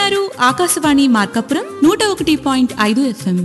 వింటున్నారు ఆకాశవాణి మార్కాపురం నూట ఒకటి పాయింట్ ఐదు ఎఫ్ఎం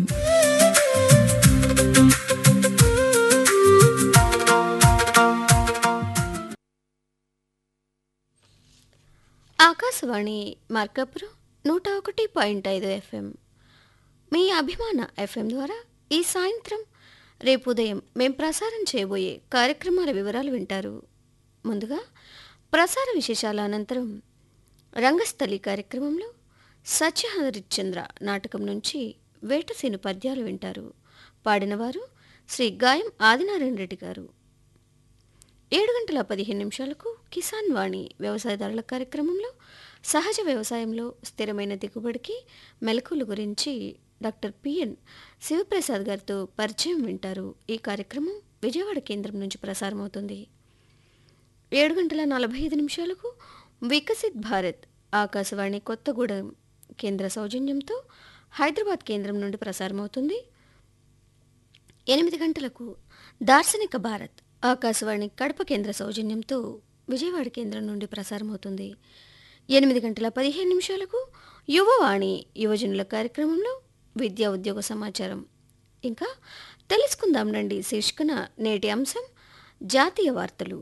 ఆకాశవాణి మార్కాపురం నూట ఒకటి పాయింట్ ఐదు ఎఫ్ఎం మీ అభిమాన ఎఫ్ఎం ద్వారా ఈ సాయంత్రం రేపు ఉదయం మేం ప్రసారం చేయబోయే కార్యక్రమాల వివరాలు వింటారు ముందుగా ప్రసార విశేషాల అనంతరం రంగస్థలి కార్యక్రమంలో సత్యహరిశ్చంద్ర నాటకం నుంచి వేటసీను పద్యాలు వింటారు పాడినవారు శ్రీ గాయం ఆదినారాయణ రెడ్డి గారు ఏడు గంటల పదిహేను నిమిషాలకు కిసాన్ వాణి వ్యవసాయదారుల కార్యక్రమంలో సహజ వ్యవసాయంలో స్థిరమైన దిగుబడికి మెలకువల గురించి డాక్టర్ పిఎన్ శివప్రసాద్ గారితో పరిచయం వింటారు ఈ కార్యక్రమం విజయవాడ కేంద్రం నుంచి ప్రసారమవుతుంది ఏడు గంటల నలభై ఐదు నిమిషాలకు వికసిత్ భారత్ ఆకాశవాణి కొత్తగూడెం కేంద్ర సౌజన్యంతో హైదరాబాద్ కేంద్రం నుండి ప్రసారమవుతుంది ఎనిమిది గంటలకు దార్శనిక భారత్ ఆకాశవాణి కడప కేంద్ర సౌజన్యంతో విజయవాడ కేంద్రం నుండి ప్రసారమవుతుంది ఎనిమిది గంటల పదిహేను నిమిషాలకు యువవాణి యువజనుల కార్యక్రమంలో విద్యా ఉద్యోగ సమాచారం ఇంకా తెలుసుకుందాం రండి శీర్షికన నేటి అంశం జాతీయ వార్తలు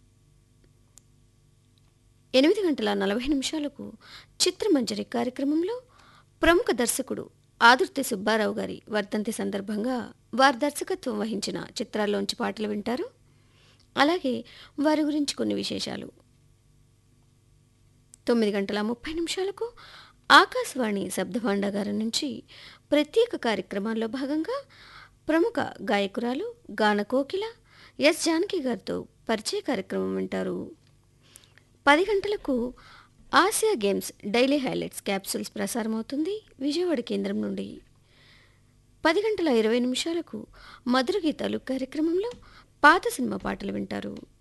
ఎనిమిది గంటల నలభై నిమిషాలకు చిత్రమంజరి కార్యక్రమంలో ప్రముఖ దర్శకుడు ఆదుర్తి సుబ్బారావు గారి వర్ధంతి సందర్భంగా వారి దర్శకత్వం వహించిన చిత్రాల్లోంచి పాటలు వింటారు అలాగే వారి గురించి కొన్ని విశేషాలు తొమ్మిది గంటల ముప్పై నిమిషాలకు ఆకాశవాణి శబ్దభాండాగారం నుంచి ప్రత్యేక కార్యక్రమాల్లో భాగంగా ప్రముఖ గాయకురాలు గాన కోకిల ఎస్ జానకి గారితో పరిచయ కార్యక్రమం వింటారు పది గంటలకు Asia games daily highlights capsules ప్రసారమవుతుంది విజయవాడ కేంద్రం నుండి పది గంటల ఇరవై నిమిషాలకు మధుర గీతాలు కార్యక్రమంలో పాత సినిమా పాటలు వింటారు